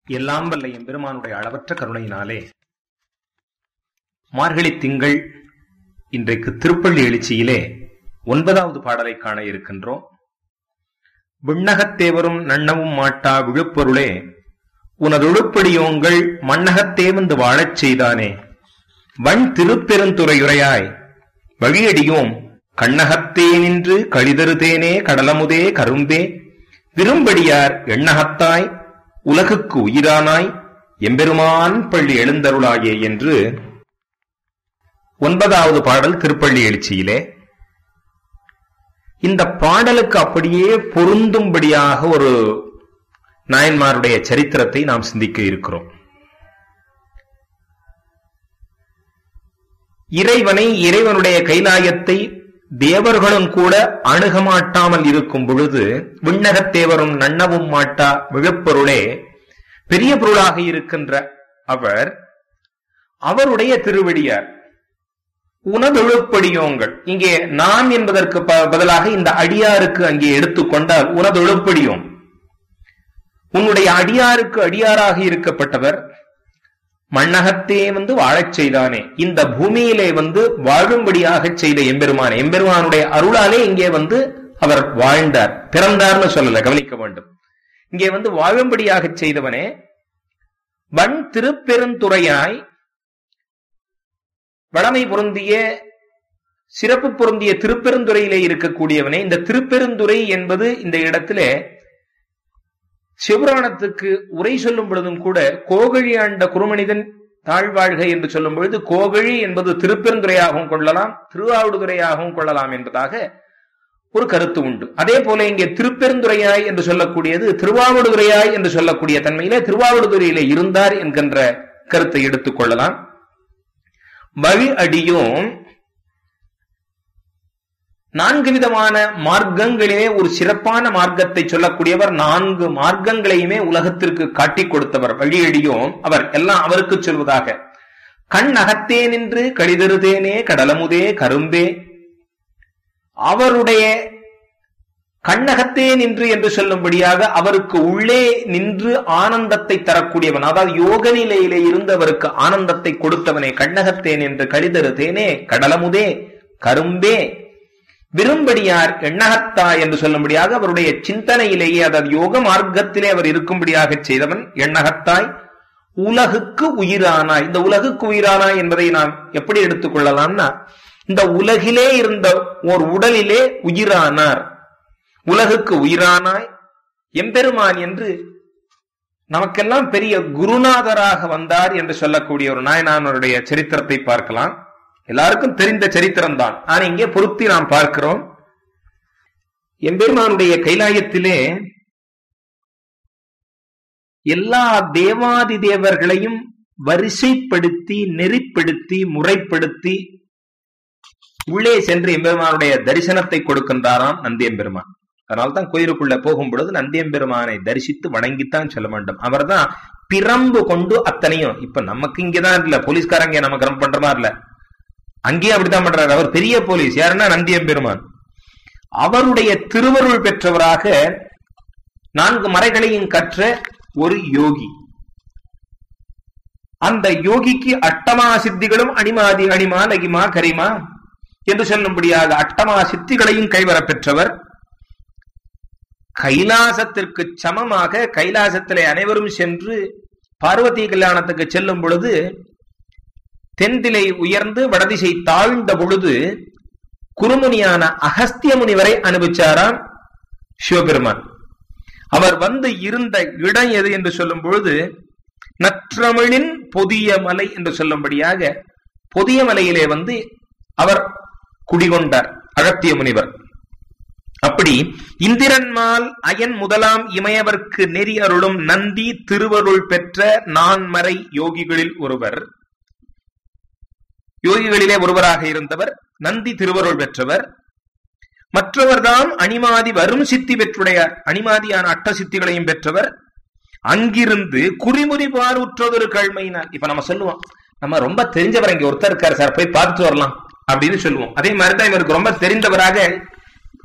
எல்லாம் வல்ல எம்பெருமானுடைய அளவற்ற கருணையினாலே மார்கழி திங்கள் இன்றைக்கு திருப்பள்ளி எழுச்சியிலே ஒன்பதாவது பாடலை காண இருக்கின்றோம் விண்ணகத்தேவரும் நன்னவும் மாட்டா விழுப்பொருளே உனதொழுப்படியோங்கள் மண்ணகத்தே வந்து வாழச் செய்தானே வன் திருப்பெருந்துறையுரையாய் வழியடியோம் கண்ணகத்தே நின்று கழிதருதேனே கடலமுதே கரும்பே விரும்படியார் எண்ணகத்தாய் உலகுக்கு உயிரானாய் எம்பெருமான் பள்ளி எழுந்தருளாயே என்று ஒன்பதாவது பாடல் திருப்பள்ளி எழுச்சியிலே இந்த பாடலுக்கு அப்படியே பொருந்தும்படியாக ஒரு நாயன்மாருடைய சரித்திரத்தை நாம் சிந்திக்க இருக்கிறோம் இறைவனை இறைவனுடைய கைலாயத்தை தேவர்களும் கூட அணுக மாட்டாமல் இருக்கும் பொழுது விண்ணகத்தேவரும் நன்னவும் மாட்டா விழுப்பொருளே பெரிய பொருளாக இருக்கின்ற அவர் அவருடைய திருவடியார் உனதொழுப்படியோங்கள் இங்கே நான் என்பதற்கு பதிலாக இந்த அடியாருக்கு அங்கே எடுத்துக்கொண்டால் உனதொழுப்படியோம் உன்னுடைய அடியாருக்கு அடியாராக இருக்கப்பட்டவர் மண்ணகத்தே வந்து வாழச் செய்தானே இந்த பூமியிலே வந்து வாழும்படியாக செய்த எம்பெருமானே எம்பெருமானுடைய அருளாலே இங்கே வந்து அவர் வாழ்ந்தார் பிறந்தார்னு சொல்லல கவனிக்க வேண்டும் இங்கே வந்து வாழும்படியாக செய்தவனே வன் திருப்பெருந்துறையாய் வளமை பொருந்திய சிறப்பு பொருந்திய திருப்பெருந்துறையிலே இருக்கக்கூடியவனே இந்த திருப்பெருந்துறை என்பது இந்த இடத்திலே சிவபுராணத்துக்கு உரை சொல்லும் பொழுதும் கூட கோகழி ஆண்ட குருமனிதன் தாழ்வாழ்க என்று சொல்லும் பொழுது கோகழி என்பது திருப்பெருந்துறையாகவும் கொள்ளலாம் திருவாவடுதுறையாகவும் கொள்ளலாம் என்பதாக ஒரு கருத்து உண்டு அதே போல இங்கே திருப்பெருந்துறையாய் என்று சொல்லக்கூடியது திருவாவடுதுறையாய் என்று சொல்லக்கூடிய தன்மையிலே திருவாவடுதுறையிலே இருந்தார் என்கின்ற கருத்தை எடுத்துக் கொள்ளலாம் வழி அடியும் நான்கு விதமான மார்க்கங்களிலே ஒரு சிறப்பான மார்க்கத்தை சொல்லக்கூடியவர் நான்கு மார்க்கங்களையுமே உலகத்திற்கு காட்டிக் கொடுத்தவர் வழியடியும் அவர் எல்லாம் அவருக்கு சொல்வதாக கண் அகத்தே நின்று கழிதருதேனே கடலமுதே கரும்பே அவருடைய கண்ணகத்தே நின்று என்று சொல்லும்படியாக அவருக்கு உள்ளே நின்று ஆனந்தத்தை தரக்கூடியவன் அதாவது யோக நிலையிலே இருந்து அவருக்கு ஆனந்தத்தை கொடுத்தவனே கண்ணகத்தேன் என்று கழிதரு தேனே கடலமுதே கரும்பே விரும்படியார் எண்ணகத்தாய் என்று சொல்லும்படியாக அவருடைய சிந்தனையிலேயே அதாவது யோக மார்க்கத்திலே அவர் இருக்கும்படியாக செய்தவன் எண்ணகத்தாய் உலகுக்கு உயிரானாய் இந்த உலகுக்கு உயிரானாய் என்பதை நாம் எப்படி எடுத்துக்கொள்ளலாம்னா இந்த உலகிலே இருந்த ஓர் உடலிலே உயிரானார் உலகுக்கு உயிரானாய் எம்பெருமான் என்று நமக்கெல்லாம் பெரிய குருநாதராக வந்தார் என்று சொல்லக்கூடிய ஒரு நாயனானுடைய சரித்திரத்தை பார்க்கலாம் எல்லாருக்கும் தெரிந்த சரித்திரம் தான் ஆனா இங்கே பொருத்தி நாம் பார்க்கிறோம் எம்பெருமானுடைய கைலாயத்திலே எல்லா தேவாதி தேவர்களையும் வரிசைப்படுத்தி நெறிப்படுத்தி முறைப்படுத்தி உள்ளே சென்று எம்பெருமானுடைய தரிசனத்தை கொடுக்கின்றாராம் நந்தியம்பெருமான் அதனால்தான் கோயிலுக்குள்ள போகும் பொழுது நந்தியம்பெருமானை தரிசித்து வணங்கித்தான் சொல்ல வேண்டும் அவர் தான் பிரம்பு கொண்டு அத்தனையும் இப்ப நமக்கு இங்கதான் இல்ல போலீஸ்காரங்க நமக்கு ரொம்ப பண்ற மாதிரி இல்ல அங்கேயும் அப்படித்தான் பண்றாரு அவர் பெரிய போலீஸ் யாருன்னா நந்தியம்பெருமான் அவருடைய திருவருள் பெற்றவராக நான்கு மறைகளையும் கற்ற ஒரு யோகி அந்த யோகிக்கு அட்டமா சித்திகளும் அணிமாதி அணிமா நகிமா கரிமா என்று சொல்லும்படியாக அட்டமா சித்திகளையும் கைவர பெற்றவர் கைலாசத்திற்கு சமமாக கைலாசத்திலே அனைவரும் சென்று பார்வதி கல்யாணத்துக்கு செல்லும் பொழுது தென்திலை உயர்ந்து வடதிசை தாழ்ந்த பொழுது குருமுனியான அகஸ்திய முனிவரை அனுபவிச்சாராம் சிவபெருமான் அவர் வந்து இருந்த இடம் எது என்று சொல்லும் பொழுது நற்றமிழின் பொதிய மலை என்று சொல்லும்படியாக பொதிய மலையிலே வந்து அவர் குடிகொண்டார் அகத்திய முனிவர் அப்படி இந்திரன்மால் அயன் முதலாம் இமயவர்க்கு நெறி அருளும் நந்தி திருவருள் பெற்ற நான்மறை யோகிகளில் ஒருவர் யோகிகளிலே ஒருவராக இருந்தவர் நந்தி திருவருள் பெற்றவர் மற்றவர்தாம் அணிமாதி வரும் சித்தி பெற்றுடையார் அணிமாதியான அட்ட சித்திகளையும் பெற்றவர் அங்கிருந்து குறிமுறி பார் உற்றதொரு கழ்மையினார் இப்ப நம்ம சொல்லுவோம் நம்ம ரொம்ப தெரிஞ்சவர் இங்க ஒருத்தர் இருக்காரு சார் போய் பார்த்துட்டு வரலாம் அப்படின்னு சொல்லுவோம் அதே மாதிரிதான் இவருக்கு ரொம்ப தெரிந்தவராக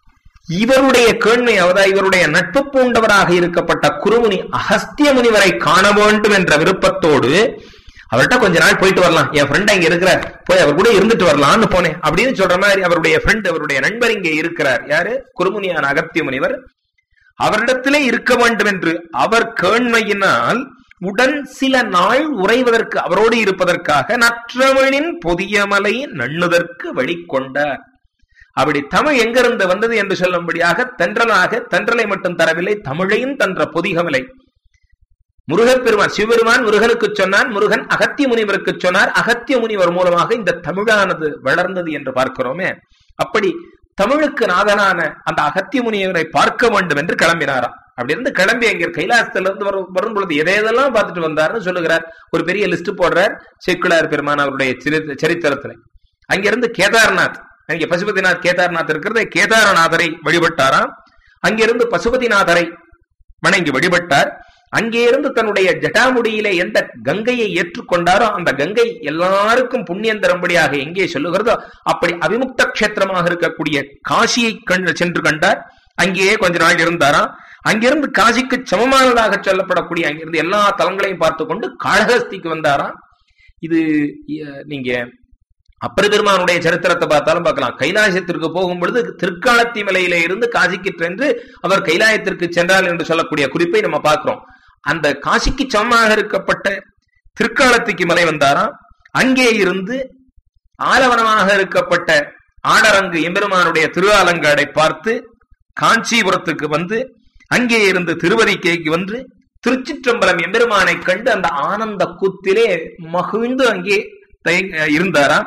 இவருடைய கேண்மை அதாவது இவருடைய நட்பு பூண்டவராக இருக்கப்பட்ட குருமுனி அகஸ்திய முனிவரை காண வேண்டும் என்ற விருப்பத்தோடு அவர்கிட்ட கொஞ்ச நாள் போயிட்டு வரலாம் என் ஃப்ரெண்ட் அங்க இருக்கிறார் போய் அவர் கூட இருந்துட்டு வரலாம்னு போனேன் அப்படின்னு சொல்ற மாதிரி அவருடைய ஃப்ரெண்ட் அவருடைய நண்பர் இங்கே இருக்கிறார் யாரு குருமுனியான அகத்திய முனிவர் அவரிடத்திலே இருக்க வேண்டும் என்று அவர் கேண்மையினால் உடன் சில நாள் உறைவதற்கு அவரோடு இருப்பதற்காக நற்றமிழின் பொதியமலை நண்ணுதற்கு வழிகொண்டார் அப்படி தமிழ் எங்கிருந்து வந்தது என்று சொல்லும்படியாக தென்றலாக தென்றலை மட்டும் தரவில்லை தமிழையும் தன்ற பொதிகமலை முருகப்பெருமான் சிவபெருமான் முருகனுக்கு சொன்னான் முருகன் அகத்திய முனிவருக்கு சொன்னார் அகத்திய முனிவர் மூலமாக இந்த தமிழானது வளர்ந்தது என்று பார்க்கிறோமே அப்படி தமிழுக்கு நாதனான அந்த அகத்திய முனிவரை பார்க்க வேண்டும் என்று கிளம்பினாராம் அப்படி இருந்து கிளம்பி அங்கே கைலாசத்திலிருந்து வரும் வரும் பொழுது எதையெல்லாம் பார்த்துட்டு வந்தார்னு சொல்லுகிறார் ஒரு பெரிய லிஸ்ட் போடுறார் சேக்குலார் பெருமான் அவருடைய சரித்திர- சரித்திரத்துல அங்கிருந்து கேதார்நாத் அங்கே பசுபதிநாத் கேதார்நாத் இருக்கிறது கேதாரநாதரை வழிபட்டாராம் அங்கிருந்து பசுபதிநாதரை வணங்கி வழிபட்டார் அங்கே இருந்து தன்னுடைய ஜட்டாமுடியிலே எந்த கங்கையை ஏற்றுக்கொண்டாரோ அந்த கங்கை எல்லாருக்கும் புண்ணியம் தரும்படியாக எங்கே சொல்லுகிறதோ அப்படி அவிமுக்த கஷேத்திரமாக இருக்கக்கூடிய காசியை கண்டு சென்று கண்டார் அங்கேயே கொஞ்ச நாள் இருந்தாராம் அங்கிருந்து காசிக்கு சமமானதாக சொல்லப்படக்கூடிய அங்கிருந்து எல்லா தலங்களையும் பார்த்து கொண்டு காளஹஸ்திக்கு வந்தாராம் இது அஹ், நீங்க அப்பர் பெருமானுடைய சரித்திரத்தை பார்த்தாலும் பார்க்கலாம் கைலாசத்திற்கு போகும் பொழுது திருக்காலத்தி மலையில இருந்து காசிக்கு சென்று அவர் கைலாயத்திற்கு சென்றார் என்று சொல்லக்கூடிய குறிப்பை நம்ம பார்க்கிறோம் அந்த காசிக்கு சமமாக இருக்கப்பட்ட திருக்காலத்திக்கு மலை வந்தாராம் அங்கே இருந்து ஆலவனமாக இருக்கப்பட்ட ஆடரங்கு எம்பெருமானுடைய திருவாலங்காடை பார்த்து காஞ்சிபுரத்துக்கு வந்து அங்கே இருந்து திருவதிக்கைக்கு வந்து திருச்சிற்றம்பலம் எம்பெருமானை கண்டு அந்த ஆனந்த கூத்திலே மகிழ்ந்து அங்கே தய- இருந்தாராம்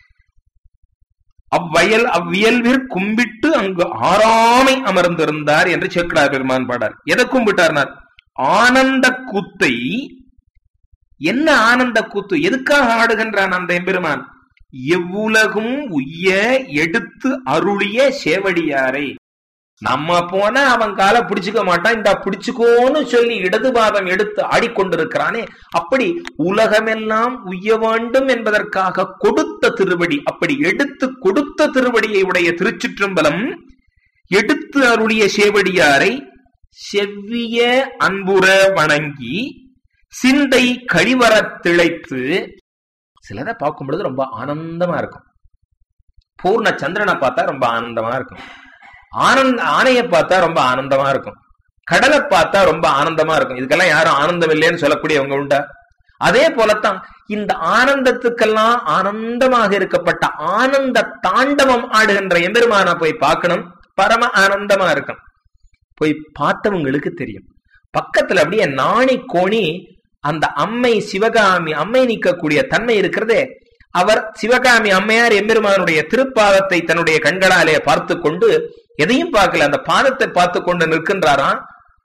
அவ்வயல் அவ்வியல்விற் கும்பிட்டு அங்கு ஆறாமை அமர்ந்திருந்தார் என்று சேக்கடார் பெருமான் பாடார் எதை கும்பிட்டார்னார் ஆனந்த கூத்தை என்ன ஆனந்த கூத்து எதுக்காக ஆடுகின்றான் அந்த எம்பெருமான் எவ்வுலகும் உய்ய எடுத்து அருளிய சேவடியாரை நம்ம போனா அவன் காலை பிடிச்சுக்க மாட்டான் இந்த பிடிச்சுக்கோன்னு சொல்லி இடது பாதம் எடுத்து ஆடிக்கொண்டிருக்கிறானே அப்படி உலகமெல்லாம் உய்ய வேண்டும் என்பதற்காக கொடுத்த திருவடி அப்படி எடுத்து கொடுத்த திருவடியை உடைய திருச்சிற்றம்பலம் எடுத்து அருளிய சேவடியாரை செவ்விய அன்புற வணங்கி சிந்தை கழிவறத் திளைத்து சிலதை பார்க்கும் பொழுது ரொம்ப ஆனந்தமா இருக்கும் பூர்ண சந்திரனை பார்த்தா ரொம்ப ஆனந்தமா இருக்கும் ஆனந்த ஆணையை பார்த்தா ரொம்ப ஆனந்தமா இருக்கும் கடலை பார்த்தா ரொம்ப ஆனந்தமா இருக்கும் இதுக்கெல்லாம் யாரும் ஆனந்தம் இல்லைன்னு சொல்லக்கூடியவங்க உண்டா அதே போலத்தான் இந்த ஆனந்தத்துக்கெல்லாம் ஆனந்தமாக இருக்கப்பட்ட ஆனந்த தாண்டவம் ஆடுகின்ற எம்பெருமான போய் பார்க்கணும் பரம ஆனந்தமா இருக்கும் போய் பார்த்தவங்களுக்கு தெரியும் பக்கத்துல அப்படியே நாணி கோணி அந்த அம்மை சிவகாமி அம்மை நிற்கக்கூடிய தன்மை இருக்கிறதே அவர் சிவகாமி அம்மையார் எம்பெருமானுடைய திருப்பாதத்தை தன்னுடைய கண்களாலே பார்த்து கொண்டு எதையும் பார்க்கல அந்த பாதத்தை பார்த்து கொண்டு நிற்கின்றாராம்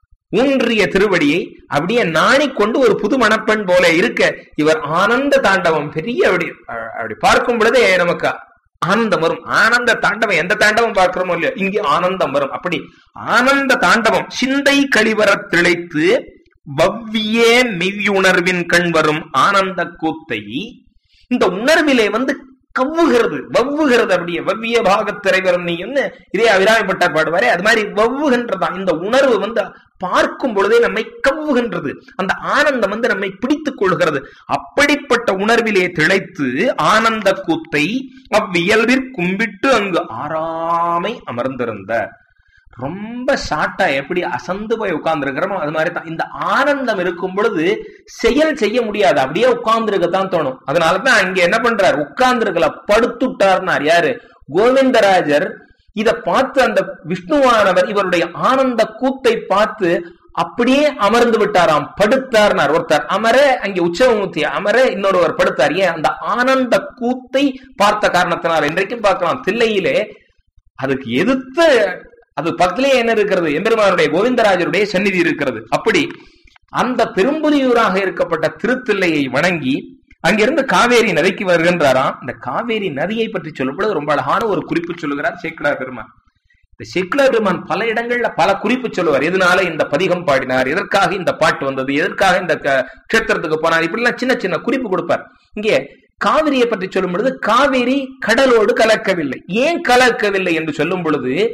ஊன்றிய திருவடியை அப்படியே நாணிக்கொண்டு ஒரு புது மணப்பெண் போல இருக்க இவர் ஆனந்த தாண்டவம் பெரிய அப்படி அஹ், அப்படி பார்க்கும் பொழுதே நமக்கு ஆனந்தம் வரும் ஆனந்த தாண்டவம் எந்த தாண்டவம் பார்க்கிறோமோ இல்லையோ இங்கே ஆனந்தம் வரும் அப்படி ஆனந்த தாண்டவம் சிந்தை கழிவரத் திளைத்து வவ்வியே மெய்யுணர்வின் கண் வரும் ஆனந்த கூத்தை இந்த உணர்விலே வந்து கவ்வுகிறது வவ்வுகிறது அப்படியே வவ்விய பாகத்திரைவரும் நீன்னு இதே அவிராமப்பட்டார் பாடுவாரே அது மாதிரி வவ்வுகின்றதான் இந்த உணர்வு வந்து பார்க்கும் பொழுதே நம்மை கவ்வுகின்றது அந்த ஆனந்தம் வந்து நம்மை பிடித்துக் கொள்கிறது அப்படிப்பட்ட உணர்விலே திளைத்து ஆனந்த கூத்தை அவ்வியல்பிற் கும்பிட்டு அங்கு ஆறாமை அமர்ந்திருந்தார் ரொம்ப ஷார்ட்டா எப்படி அசந்து போய் உட்கார்ந்துருக்கிறோமோ அது மாதிரி தான் இந்த ஆனந்தம் இருக்கும் பொழுது செயல் செய்ய முடியாது அப்படியே உட்கார்ந்துருக்கத்தான் தோணும் அதனாலதான் அங்க என்ன பண்றார் உட்கார்ந்துருக்கல படுத்துட்டார்னார் யாரு கோவிந்தராஜர் இத பார்த்து அந்த விஷ்ணுவானவர் இவருடைய ஆனந்த கூத்தை பார்த்து அப்படியே அமர்ந்து விட்டாராம் படுத்தார்னார் ஒருத்தர் அமர அங்கே உச்சவமூர்த்தி அமர இன்னொருவர் படுத்தார் ஏன் அந்த ஆனந்த கூத்தை பார்த்த காரணத்தினால் இன்றைக்கும் பார்க்கலாம் தில்லையிலே அதுக்கு எதிர்த்து அது பக்கத்திலே என்ன இருக்கிறது எம்பெருமானுடைய கோவிந்தராஜருடைய சந்நிதி இருக்கிறது அப்படி அந்த பெரும்புலியூராக இருக்கப்பட்ட திருத்தில்லையை வணங்கி அங்கிருந்து காவேரி நதிக்கு வருகின்றாராம் இந்த காவேரி நதியை பற்றி சொல்லப்படுது ரொம்ப அழகான ஒரு குறிப்பு சொல்லுகிறார் சேக்கிழார் பெருமான் இந்த சேக்கிழார் பெருமான் பல இடங்கள்ல பல குறிப்பு சொல்லுவார் எதனால இந்த பதிகம் பாடினார் எதற்காக இந்த பாட்டு வந்தது எதற்காக இந்த க- க்ஷேத்திரத்துக்கு போனார் இப்படிலாம் சின்ன சின்ன குறிப்பு கொடுப்பார் இங்கே காவிரியை பற்றி சொல்லும் பொழுது காவேரி கடலோடு கலக்கவில்லை ஏன் கலக்கவில்லை என்று சொல்லும் பொழுது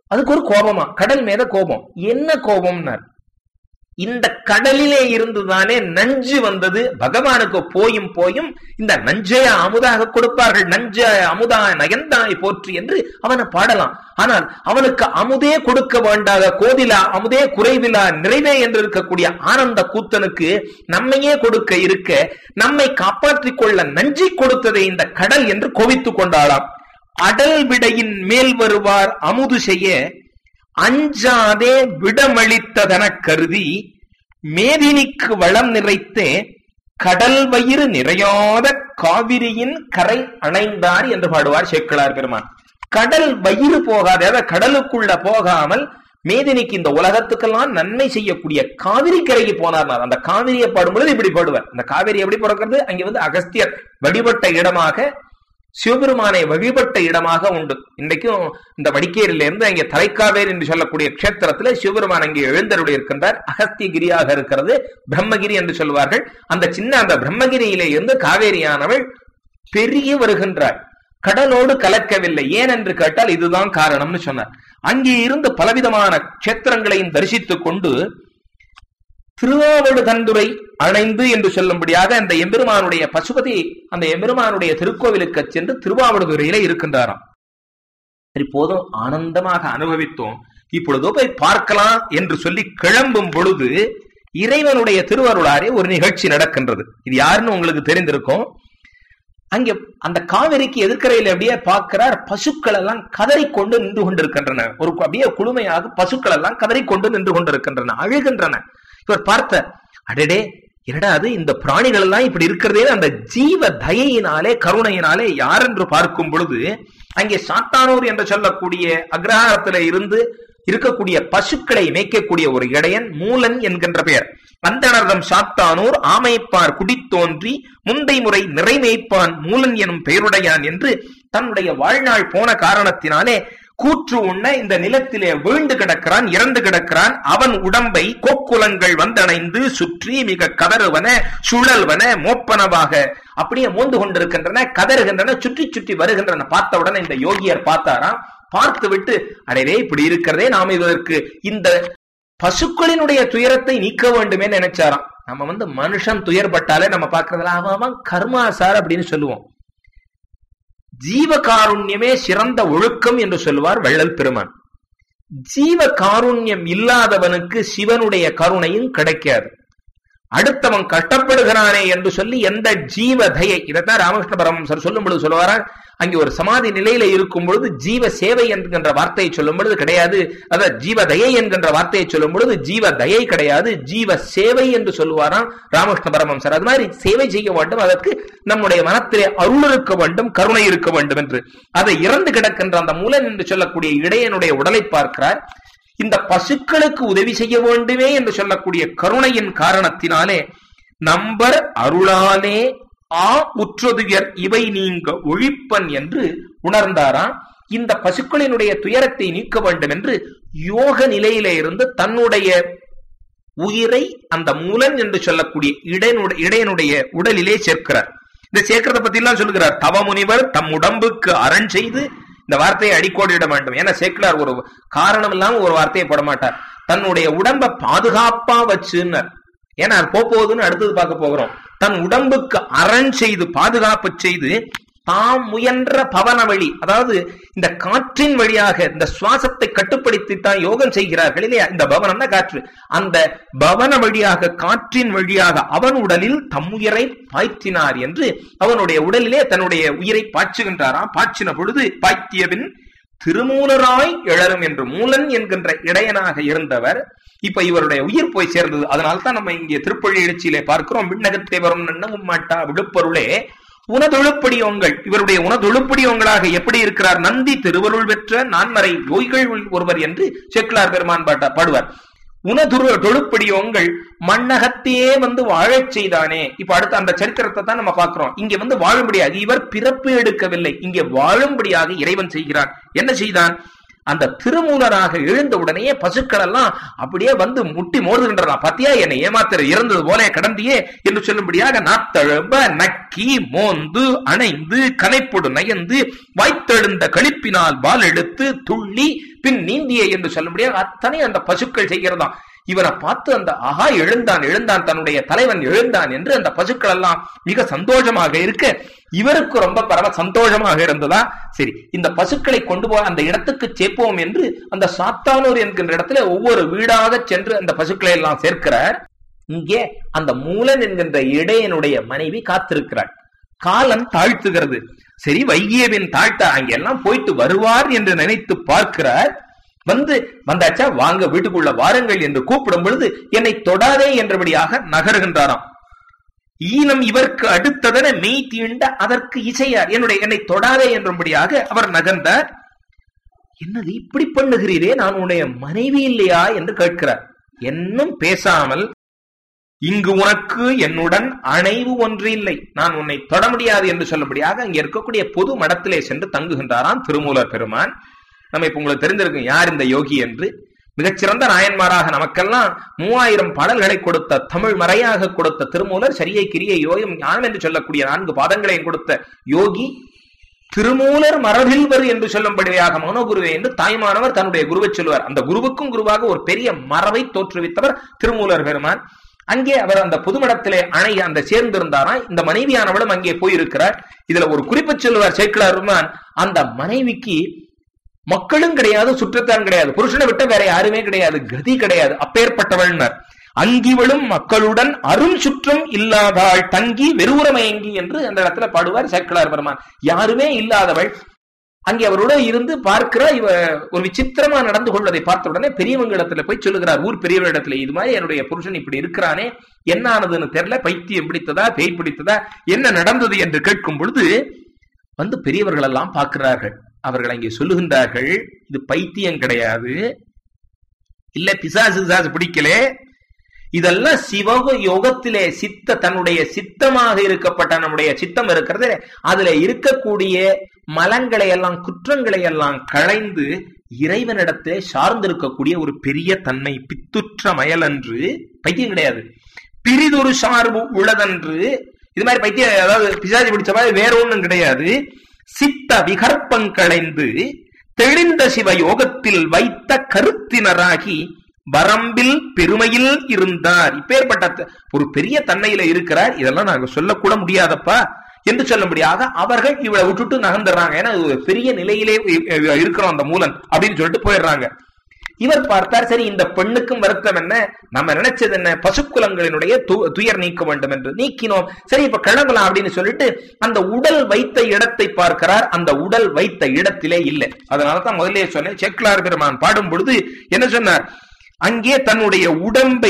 அதுக்கு ஒரு கோபமா கடல் மேல கோபம் என்ன கோபம்னார் இந்த கடலிலே இருந்துதானே நஞ்சு வந்தது பகவானுக்கு போயும் போயும் இந்த நஞ்சைய அமுதாக கொடுப்பார்கள் நஞ்ச அமுதா நயந்தாய் போற்றி என்று அவனை பாடலாம் ஆனால் அவனுக்கு அமுதே கொடுக்க வேண்டாத கோதிலா அமுதே குறைவிலா நிறைவே என்று இருக்கக்கூடிய ஆனந்த கூத்தனுக்கு நம்மையே கொடுக்க இருக்க நம்மை காப்பாற்றிக் கொள்ள நஞ்சை கொடுத்ததை இந்த கடல் என்று கோவித்துக் கொண்டாளாம் அடல் விடையின் மேல் வருவார் அமுது செய்ய அஞ்சாதே விடமளித்ததன கருதி மேதினிக்கு வளம் நிறைத்தே கடல் வயிறு நிறையாத காவிரியின் கரை அணைந்தார் என்று பாடுவார் சேக்கிழார் பெருமான் கடல் வயிறு போகாத அதாவது கடலுக்குள்ள போகாமல் மேதினிக்கு இந்த உலகத்துக்கெல்லாம் நன்மை செய்யக்கூடிய காவிரி கரைக்கு போனார் அந்த காவிரியை பாடும்பொழுது இப்படி பாடுவார் அந்த காவிரி எப்படி பிறக்கிறது அங்கே வந்து அகஸ்தியர் வழிபட்ட இடமாக சிவபெருமானை வழிபட்ட இடமாக உண்டு இன்றைக்கும் இந்த வடிக்கேரியில இருந்து அங்கே தலைக்காவேரி என்று சொல்லக்கூடிய கஷேத்திரத்துல சிவபெருமான் அங்கே எழுந்தருடைய இருக்கின்றார் அகஸ்தியகிரியாக இருக்கிறது பிரம்மகிரி என்று சொல்வார்கள் அந்த சின்ன அந்த பிரம்மகிரியிலே இருந்து காவேரியானவள் பெருகி வருகின்றாள் கடலோடு கலக்கவில்லை ஏன் என்று கேட்டால் இதுதான் காரணம்னு சொன்னார் அங்கே இருந்து பலவிதமான கஷேத்திரங்களையும் தரிசித்துக் கொண்டு திருவாவடுதந்துரை அணைந்து என்று சொல்லும்படியாக அந்த எம்பெருமானுடைய பசுபதி அந்த எம்பெருமானுடைய திருக்கோவிலுக்கு சென்று திருவாவடுதுறையில இருக்கின்றாராம் சரி போதும் ஆனந்தமாக அனுபவித்தோம் இப்பொழுதோ போய் பார்க்கலாம் என்று சொல்லி கிளம்பும் பொழுது இறைவனுடைய திருவருளாரே ஒரு நிகழ்ச்சி நடக்கின்றது இது யாருன்னு உங்களுக்கு தெரிந்திருக்கும் அங்கே அந்த காவிரிக்கு எதிர்க்கரையில் அப்படியே பார்க்கிறார் பசுக்கள் எல்லாம் கதறிக்கொண்டு நின்று கொண்டிருக்கின்றன ஒரு அப்படியே குழுமையாக பசுக்கள் எல்லாம் கதறிக்கொண்டு நின்று கொண்டிருக்கின்றன அழுகின்றன இவர் பார்த்த அடடே என்னடா அது இந்த பிராணிகள் எல்லாம் இப்படி இருக்கிறதே அந்த ஜீவ தயையினாலே கருணையினாலே யார் என்று பார்க்கும் பொழுது அங்கே சாத்தானூர் என்று சொல்லக்கூடிய அக்ரஹாரத்தில இருந்து இருக்கக்கூடிய பசுக்களை மேய்க்கக்கூடிய ஒரு இடையன் மூலன் என்கின்ற பெயர் அந்தனர்தம் சாத்தானூர் ஆமைப்பார் குடித்தோன்றி முந்தை முறை நிறைமேய்ப்பான் மூலன் எனும் பெயருடையான் என்று தன்னுடைய வாழ்நாள் போன காரணத்தினாலே கூற்று உண்ண இந்த நிலத்திலே வீழ்ந்து கிடக்கிறான் இறந்து கிடக்கிறான் அவன் உடம்பை கோக்குலங்கள் வந்தணைந்து சுற்றி மிக கதறுவன சுழல்வன மோப்பனவாக அப்படியே மோந்து கொண்டிருக்கின்றன கதறுகின்றன சுற்றி சுற்றி வருகின்றன பார்த்தவுடனே இந்த யோகியர் பார்த்தாராம் பார்த்து விட்டு அடைவே இப்படி இருக்கிறதே நாம் இதற்கு இந்த பசுக்களினுடைய துயரத்தை நீக்க வேண்டுமே நினைச்சாராம் நம்ம வந்து மனுஷன் துயர்பட்டாலே நம்ம பாக்குறதுல அவன் அவன் கர்மா சார் அப்படின்னு சொல்லுவோம் ஜீவ காருண்யமே சிறந்த ஒழுக்கம் என்று சொல்லுவார் வள்ளல் பெருமான் ஜீவ காருண்யம் இல்லாதவனுக்கு சிவனுடைய கருணையும் கிடைக்காது அடுத்தவன் கஷ்டப்படுகிறானே என்று சொல்லி எந்த ஜீவ தயை இதைத்தான் ராமகிருஷ்ண பரமசர் சொல்லும் பொழுது சொல்லுவாரா அங்கே ஒரு சமாதி நிலையில இருக்கும் பொழுது ஜீவ சேவை என்கின்ற வார்த்தையை சொல்லும் பொழுது கிடையாது அதாவது ஜீவ தயை என்கின்ற வார்த்தையை சொல்லும் பொழுது ஜீவ தயை கிடையாது ஜீவ சேவை என்று சொல்லுவாராம் ராமகிருஷ்ண பரமம்சர் அது மாதிரி சேவை செய்ய வேண்டும் அதற்கு நம்முடைய மனத்திலே அருள் இருக்க வேண்டும் கருணை இருக்க வேண்டும் என்று அதை இறந்து கிடக்கின்ற அந்த மூலன் என்று சொல்லக்கூடிய இடையனுடைய உடலை பார்க்கிறார் இந்த பசுக்களுக்கு உதவி செய்ய வேண்டுமே என்று சொல்லக்கூடிய கருணையின் காரணத்தினாலே நம்பர் அருளாலே ஆ உற்றதுயர் இவை நீங்க ஒழிப்பன் என்று உணர்ந்தாராம் இந்த பசுக்களினுடைய துயரத்தை நீக்க வேண்டும் என்று யோக நிலையிலே இருந்து தன்னுடைய உயிரை அந்த மூலன் என்று சொல்லக்கூடிய இடையனுடைய இடையனுடைய உடலிலே சேர்க்கிறார் இந்த சேர்க்கிறத பத்தி எல்லாம் சொல்லுகிறார் தவமுனிவர் தம் உடம்புக்கு அரண் செய்து இந்த வார்த்தையை அடிக்கோடிட வேண்டும் ஏன்னா சேக்கிலார் ஒரு காரணம் இல்லாம ஒரு வார்த்தையை போட மாட்டார் தன்னுடைய உடம்ப பாதுகாப்பா வச்சுன்னார் ஏன்னா அது போகுதுன்னு அடுத்தது பார்க்க போகிறோம் தன் உடம்புக்கு அரண் செய்து பாதுகாப்பு செய்து தாம் முயன்ற பவன வழி அதாவது இந்த காற்றின் வழியாக இந்த சுவாசத்தை கட்டுப்படுத்தித்தான் யோகம் செய்கிறார்கள் இல்லையா இந்த பவனம் தான் காற்று அந்த பவன வழியாக காற்றின் வழியாக அவன் உடலில் தம்முயிரை பாய்ச்சினார் என்று அவனுடைய உடலிலே தன்னுடைய உயிரை பாய்ச்சுகின்றாராம் பாய்ச்சின பொழுது பாய்த்தியபின் திருமூலராய் எழரும் என்று மூலன் என்கின்ற இடையனாக இருந்தவர் இப்ப இவருடைய உயிர் போய் சேர்ந்தது அதனால்தான் நம்ம இங்கே திருப்பள்ளி எழுச்சியிலே பார்க்கிறோம் விண்ணகத்தை வரும் நன்னமும் மாட்டா விழுப்பொருளே உனதொழுப்படியோங்கள் இவருடைய உனதொழுப்படியோங்களாக எப்படி இருக்கிறார் நந்தி திருவருள் பெற்ற நான்மறை யோய்கள் ஒருவர் என்று செக்கிலார் பெருமான் பாட்டா பாடுவார் உனதுரு தொழுப்படியோங்கள் மண்ணகத்தையே வந்து வாழச் செய்தானே இப்ப அடுத்த அந்த சரித்திரத்தை தான் நம்ம பார்க்கிறோம் இங்க வந்து வாழும்படியாக இவர் பிறப்பு எடுக்கவில்லை இங்கே வாழும்படியாக இறைவன் செய்கிறான் என்ன செய்தான் அந்த திருமூலராக எழுந்த உடனே பசுக்கள் எல்லாம் அப்படியே வந்து முட்டி மோதுகின்றன பத்தியா என்னை ஏமாத்திர இறந்தது போல கடந்தியே என்று சொல்லும்படியாக நாத்தழும்ப நக்கி மோந்து அணைந்து கனைப்பொடு நயந்து வாய்த்தெழுந்த கழிப்பினால் பால் எடுத்து துள்ளி பின் நீந்திய என்று சொல்லும்படியாக அத்தனை அந்த பசுக்கள் செய்கிறதாம் இவனை பார்த்து அந்த ஆஹா எழுந்தான் எழுந்தான் தன்னுடைய தலைவன் எழுந்தான் என்று அந்த பசுக்கள் எல்லாம் மிக சந்தோஷமாக இருக்க இவருக்கு ரொம்ப பரவ சந்தோஷமாக இருந்ததா சரி இந்த பசுக்களை கொண்டு போய் அந்த இடத்துக்கு சேர்ப்போம் என்று அந்த சாத்தானூர் என்கின்ற இடத்துல ஒவ்வொரு வீடாக சென்று அந்த பசுக்களை எல்லாம் சேர்க்கிறார் இங்கே அந்த மூலன் என்கின்ற இடையனுடைய மனைவி காத்திருக்கிறாள் காலம் தாழ்த்துகிறது சரி வைகியவின் தாழ்த்த அங்கெல்லாம் போயிட்டு வருவார் என்று நினைத்து பார்க்கிறார் வந்து வந்தாச்சா வாங்க வீட்டுக்குள்ள வாருங்கள் என்று கூப்பிடும் பொழுது என்னை தொடாதே என்றபடியாக நகருகின்றாராம் ஈனம் இவருக்கு அடுத்ததென மெய் தீண்ட அதற்கு இசையார் என்னுடைய என்னை தொடாதே என்றபடியாக அவர் நகர்ந்தார் என்னது இப்படி பண்ணுகிறீரே நான் உன்னுடைய மனைவி இல்லையா என்று கேட்கிறார் என்னும் பேசாமல் இங்கு உனக்கு என்னுடன் அணைவு ஒன்று இல்லை நான் உன்னை தொட முடியாது என்று சொல்லும்படியாக அங்கே இருக்கக்கூடிய பொது மடத்திலே சென்று தங்குகின்றாராம் திருமூலர் பெருமான் நம்ம இப்ப உங்களுக்கு தெரிந்திருக்கும் யார் இந்த யோகி என்று மிகச்சிறந்த நாயன்மாராக நமக்கெல்லாம் மூவாயிரம் பாடல்களை கொடுத்த தமிழ் மறையாக கொடுத்த திருமூலர் சரியை கிரியை யோகம் ஞானம் என்று சொல்லக்கூடிய நான்கு பாதங்களையும் கொடுத்த யோகி திருமூலர் மரபில்வர் என்று சொல்லும்படியாக மனோகுருவே என்று தாய்மானவர் தன்னுடைய குருவை சொல்லுவார் அந்த குருவுக்கும் குருவாக ஒரு பெரிய மரபை தோற்றுவித்தவர் திருமூலர் பெருமான் அங்கே அவர் அந்த புதுமடத்திலே அணை அந்த சேர்ந்திருந்தாராம் இந்த மனைவியானவளும் அங்கே போயிருக்கிறார் இதுல ஒரு குறிப்பு சொல்லுவார் சேக்கிலார் பெருமான் அந்த மனைவிக்கு மக்களும் கிடையாது சுற்றத்தான் கிடையாது புருஷனை விட்ட வேற யாருமே கிடையாது கதி கிடையாது அப்பேற்பட்டவள்னர் அங்கிவளும் மக்களுடன் அரும் சுற்றம் இல்லாதாள் தங்கி வெறுவுரமயங்கி என்று அந்த இடத்துல பாடுவார் சேக்கிலார் பெருமான் யாருமே இல்லாதவள் அங்கே அவரோட இருந்து பார்க்கிற இவ ஒரு விசித்திரமா நடந்து கொள்வதை பார்த்த உடனே பெரியவங்களிடத்துல போய் சொல்லுகிறார் ஊர் பெரியவரிடத்துல இது மாதிரி என்னுடைய புருஷன் இப்படி இருக்கிறானே என்ன ஆனதுன்னு தெரியல பைத்தியம் பிடித்ததா பேய் பிடித்ததா என்ன நடந்தது என்று கேட்கும் பொழுது வந்து பெரியவர்கள் எல்லாம் பார்க்கிறார்கள் அவர்கள் அங்கே சொல்லுகின்றார்கள் இது பைத்தியம் கிடையாது இல்ல பிசாசு பிசாசு பிடிக்கலே இதெல்லாம் சிவக யோகத்திலே சித்த தன்னுடைய சித்தமாக இருக்கப்பட்ட நம்முடைய சித்தம் இருக்கிறது அதுல இருக்கக்கூடிய மலங்களை எல்லாம் குற்றங்களை எல்லாம் களைந்து இறைவனிடத்திலே சார்ந்திருக்கக்கூடிய ஒரு பெரிய தன்மை பித்துற்ற மயலன்று பைத்தியம் கிடையாது பிரிதொரு சார்பு உள்ளதன்று இது மாதிரி பைத்தியம் அதாவது பிசாஜி பிடிச்ச மாதிரி வேற ஒண்ணும் கிடையாது சித்த விகற்பங்களைந்து தெளிந்த சிவ யோகத்தில் வைத்த கருத்தினராகி வரம்பில் பெருமையில் இருந்தார் இப்பேற்பட்ட ஒரு பெரிய தன்மையில இருக்கிறார் இதெல்லாம் நாங்க சொல்லக்கூட முடியாதப்பா என்று சொல்லும்படியாக அவர்கள் இவளை விட்டுட்டு நகர்ந்துடுறாங்க ஏன்னா இது பெரிய நிலையிலே இருக்கிறோம் அந்த மூலன் அப்படின்னு சொல்லிட்டு போயிடுறாங்க இவர் பார்த்தார் சரி இந்த பெண்ணுக்கும் வருத்தம் என்ன நம்ம நினைச்சது என்ன பசுக்குலங்களினுடைய துயர் நீக்க வேண்டும் என்று நீக்கினோம் சரி இப்ப கிளம்பலாம் அப்படின்னு சொல்லிட்டு அந்த உடல் வைத்த இடத்தை பார்க்கிறார் அந்த உடல் வைத்த இடத்திலே இல்லை அதனாலதான் முதலே சொன்னேன் செக்லார் பெருமான் பாடும் பொழுது என்ன சொன்னார் அங்கே தன்னுடைய உடம்பை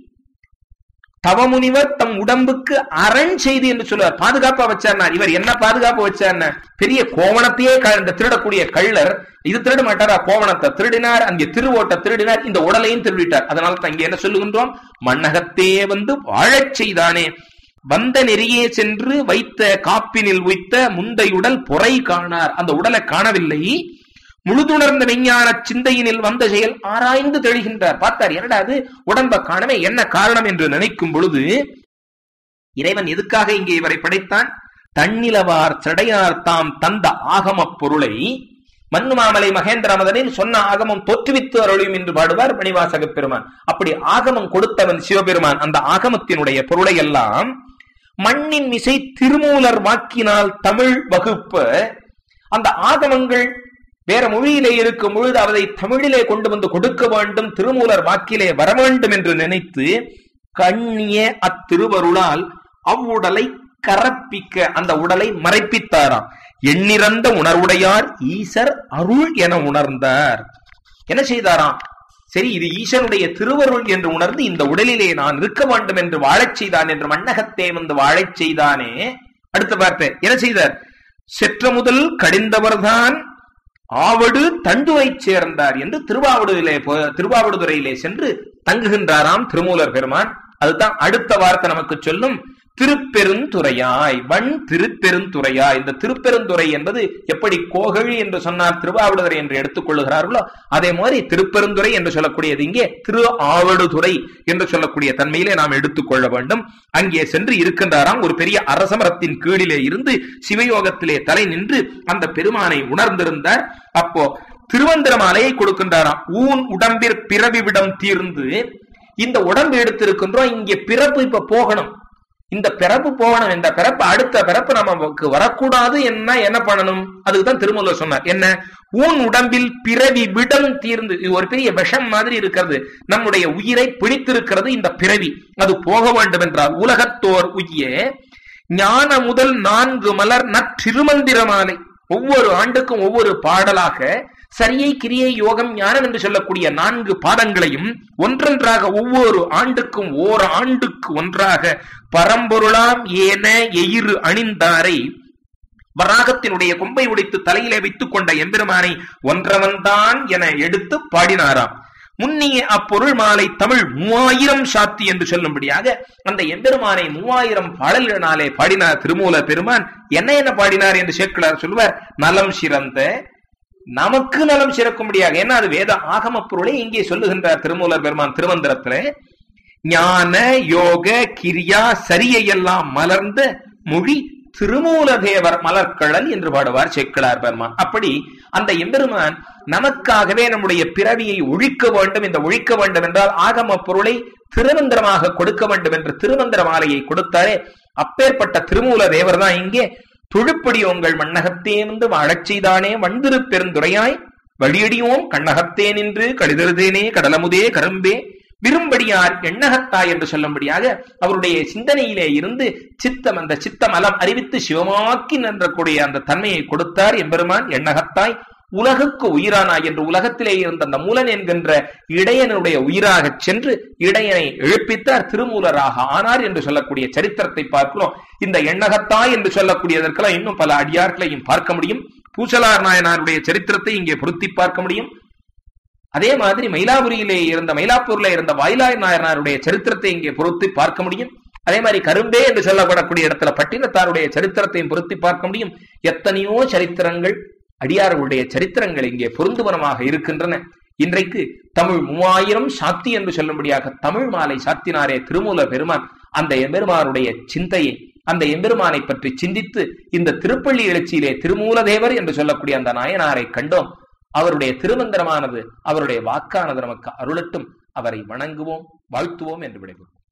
தவமுனிவர் தம் உடம்புக்கு அரண் செய்து என்று சொல்லுவார் பாதுகாப்பா வச்சார் இவர் என்ன பாதுகாப்பு வச்சார் பெரிய கோவணத்தையே இந்த திருடக்கூடிய கள்ளர் இது திருட மாட்டாரா கோவணத்தை திருடினார் அங்கே திருவோட்ட திருடினார் இந்த உடலையும் திருடிட்டார் அதனால தான் இங்க என்ன சொல்லுகின்றோம் மண்ணகத்தே வந்து வாழச் செய்தானே வந்த நெறியே சென்று வைத்த காப்பினில் உய்த்த முந்தையுடல் பொறை காணார் அந்த உடலை காணவில்லை முழுதுணர்ந்த விஞ்ஞான சிந்தையினில் வந்த செயல் ஆராய்ந்து தெளிகின்றார் பார்த்தார் என்னடா அது உடம்ப காணவே என்ன காரணம் என்று நினைக்கும் பொழுது இறைவன் எதுக்காக இங்கே இவரை படைத்தான் தன்னிலவார் சடையார் தாம் தந்த ஆகமப் பொருளை மண்ணுமாமலை மகேந்திரமதனில் சொன்ன ஆகமம் தோற்றுவித்து அருளியும் என்று பாடுவார் மணிவாசக பெருமான் அப்படி ஆகமம் கொடுத்தவன் சிவபெருமான் அந்த ஆகமத்தினுடைய பொருளை எல்லாம் மண்ணின் மிசை திருமூலர் வாக்கினால் தமிழ் வகுப்ப அந்த ஆகமங்கள் வேற மொழியிலே இருக்கும் பொழுது அதை தமிழிலே கொண்டு வந்து கொடுக்க வேண்டும் திருமூலர் வாக்கிலே வர வேண்டும் என்று நினைத்து கண்ணிய அத்திருவருளால் அவ்வுடலை கரப்பிக்க அந்த உடலை மறைப்பித்தாராம் எண்ணிறந்த உணர்வுடையார் ஈசர் அருள் என உணர்ந்தார் என்ன செய்தாராம் சரி இது ஈசனுடைய திருவருள் என்று உணர்ந்து இந்த உடலிலே நான் இருக்க வேண்டும் என்று வாழச் செய்தான் என்று மண்ணகத்தே வந்து வாழச் செய்தானே அடுத்த பார்த்து என்ன செய்தார் செற்ற முதல் கடிந்தவர்தான் ஆவடு தண்டுவை சேர்ந்தார் என்று திருவாவடுதிலே திருவாவடுதுறையிலே சென்று தங்குகின்றாராம் திருமூலர் பெருமான் அதுதான் அடுத்த வார்த்தை நமக்கு சொல்லும் திருப்பெருந்துறையாய் வன் திருப்பெருந்துறையாய் இந்த திருப்பெருந்துறை என்பது எப்படி கோகழி என்று சொன்னார் திருவாவடுதுறை என்று எடுத்துக் கொள்ளுகிறார்களோ அதே மாதிரி திருப்பெருந்துறை என்று சொல்லக்கூடியது இங்கே திரு ஆவடுதுறை என்று சொல்லக்கூடிய தன்மையிலே நாம் எடுத்துக்கொள்ள வேண்டும் அங்கே சென்று இருக்கின்றாராம் ஒரு பெரிய அரசமரத்தின் கீழிலே இருந்து சிவயோகத்திலே தலை நின்று அந்த பெருமானை உணர்ந்திருந்தார் அப்போ திருவந்திர மாலையை கொடுக்கின்றாராம் ஊன் உடம்பிற் பிறவிவிடம் தீர்ந்து இந்த உடம்பு எடுத்திருக்கின்றோம் இங்கே பிறப்பு இப்ப போகணும் இந்த பிறப்பு போகணும் இந்த பிறப்பு அடுத்த பிறப்பு நமக்கு வரக்கூடாது என்ன என்ன பண்ணணும் அதுக்குதான் திருமூலர் சொன்னார் என்ன ஊன் உடம்பில் பிறவி விடம் தீர்ந்து இது ஒரு பெரிய விஷம் மாதிரி இருக்கிறது நம்முடைய உயிரை பிடித்திருக்கிறது இந்த பிறவி அது போக வேண்டும் என்றால் உலகத்தோர் உய்ய ஞான முதல் நான்கு மலர் நற்றிருமந்திர மாலை ஒவ்வொரு ஆண்டுக்கும் ஒவ்வொரு பாடலாக சரியை கிரியை யோகம் ஞானம் என்று சொல்லக்கூடிய நான்கு பாடங்களையும் ஒன்றொன்றாக ஒவ்வொரு ஆண்டுக்கும் ஓர் ஆண்டுக்கு ஒன்றாக பரம்பொருளாம் ஏன எயிறு அணிந்தாரை வராகத்தினுடைய கொம்பை உடைத்து தலையிலே வைத்துக் கொண்ட எம்பெருமானை ஒன்றவன்தான் என எடுத்து பாடினாராம் முன்னிய அப்பொருள் மாலை தமிழ் மூவாயிரம் சாத்தி என்று சொல்லும்படியாக அந்த எம்பெருமானை மூவாயிரம் பாடல்களினாலே பாடினார் திருமூல பெருமான் என்ன என்ன பாடினார் என்று சேர்க்கிறார் சொல்லுவார் நலம் சிறந்த நமக்கு நலம் சிறக்கும்படியாக ஏன்னா அது வேத ஆகம பொருளை இங்கே சொல்லுகின்றார் திருமூலர் பெருமான் திருமந்திரத்துல ஞான யோக கிரியா சரியையெல்லாம் மலர்ந்த மொழி திருமூலதேவர் மலர்கழல் என்று பாடுவார் செக்கிழார் பெருமான் அப்படி அந்த எம்பெருமான் நமக்காகவே நம்முடைய பிறவியை ஒழிக்க வேண்டும் இந்த ஒழிக்க வேண்டும் என்றால் ஆகம பொருளை திருமந்திரமாக கொடுக்க வேண்டும் என்று திருமந்திர மாலையை கொடுத்தாரே அப்பேற்பட்ட திருமூல தேவர் தான் இங்கே தொழுப்படி உங்கள் மண்ணகத்தேர்ந்து வாழச் செய்தானே வண்டிரு பெருந்துரையாய் வழியடியோம் கண்ணகத்தே நின்று கடிதருதேனே கடலமுதே கரும்பே விரும்படியார் எண்ணகத்தாய் என்று சொல்லும்படியாக அவருடைய சிந்தனையிலே இருந்து சித்தம் அந்த சித்தமலம் அறிவித்து சிவமாக்கி நின்றக்கூடிய அந்த தன்மையை கொடுத்தார் எம்பெருமான் எண்ணகத்தாய் உலகுக்கு உயிரானாய் என்று உலகத்திலே இருந்த அந்த மூலன் என்கின்ற இடையனுடைய உயிராக சென்று இடையனை எழுப்பித்தார் திருமூலராக ஆனார் என்று சொல்லக்கூடிய சரித்திரத்தை பார்க்கிறோம் இந்த எண்ணகத்தாய் என்று சொல்லக்கூடியதற்கெல்லாம் இன்னும் பல அடியார்களையும் பார்க்க முடியும் பூசலார் நாயனாருடைய சரித்திரத்தை இங்கே பொருத்தி பார்க்க முடியும் அதே மாதிரி மயிலாபுரியிலே இருந்த மயிலாப்பூர்ல இருந்த வாயிலாய் நாயனாருடைய சரித்திரத்தை இங்கே பொருத்தி பார்க்க முடியும் அதே மாதிரி கரும்பே என்று சொல்லப்படக்கூடிய இடத்துல பட்டினத்தாருடைய சரித்திரத்தையும் பொருத்தி பார்க்க முடியும் எத்தனையோ சரித்திரங்கள் அடியார்களுடைய சரித்திரங்கள் இங்கே பொருந்துவனமாக இருக்கின்றன இன்றைக்கு தமிழ் மூவாயிரம் சாத்தி என்று சொல்லும்படியாக தமிழ் மாலை சாத்தினாரே திருமூல பெருமான் அந்த எம்பெருமானுடைய சிந்தையை அந்த எம்பெருமானை பற்றி சிந்தித்து இந்த திருப்பள்ளி எழுச்சியிலே திருமூலதேவர் என்று சொல்லக்கூடிய அந்த நாயனாரை கண்டோம் அவருடைய திருமந்திரமானது அவருடைய வாக்கானது நமக்கு அருளட்டும் அவரை வணங்குவோம் வாழ்த்துவோம் என்று விடைபெறும்